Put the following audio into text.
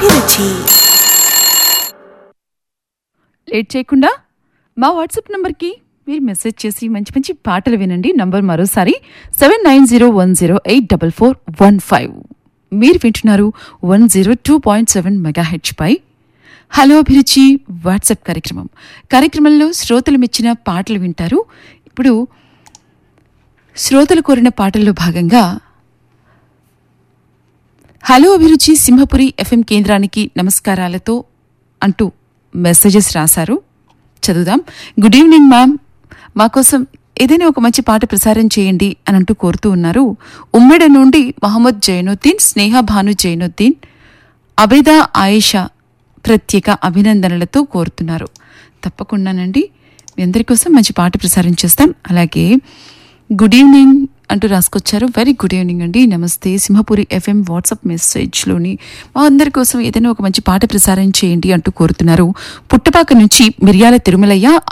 అభిరుచి లేట్ చేయకుండా మా వాట్సాప్ నంబర్కి మీరు మెసేజ్ చేసి మంచి మంచి పాటలు వినండి నంబర్ మరోసారి seven nine zero one zero eight double four one five మీరు వింటున్నారు one zero two point seven mega H పై హలో అభిరుచి వాట్సాప్ కార్యక్రమం కార్యక్రమంలో శ్రోతలు మెచ్చిన పాటలు వింటారు ఇప్పుడు శ్రోతలు కోరిన పాటల్లో భాగంగా హలో అభిరుచి సింహపురి ఎఫ్ఎం కేంద్రానికి నమస్కారాలతో అంటూ మెసేజెస్ రాశారు చదువుదాం గుడ్ ఈవినింగ్ మ్యామ్ మా కోసం ఏదైనా ఒక మంచి పాట ప్రసారం చేయండి అని అంటూ కోరుతూ ఉన్నారు ఉమ్మెడ నుండి మహమ్మద్ జైనుద్దీన్ స్నేహ భాను జైనుద్దీన్ అబేదా ఆయేషా ప్రత్యేక అభినందనలతో కోరుతున్నారు తప్పకుండానండి మీ అందరి కోసం మంచి పాట ప్రసారం చేస్తాం అలాగే గుడ్ ఈవినింగ్ అంటూ రాసుకొచ్చారు వెరీ గుడ్ ఈవినింగ్ అండి నమస్తే సింహపురి ఎఫ్ఎం వాట్సాప్ మెసేజ్లోని మా అందరి కోసం ఏదైనా ఒక మంచి పాట ప్రసారం చేయండి అంటూ కోరుతున్నారు పుట్టపాక నుంచి మిర్యాల తిరుమలయ్య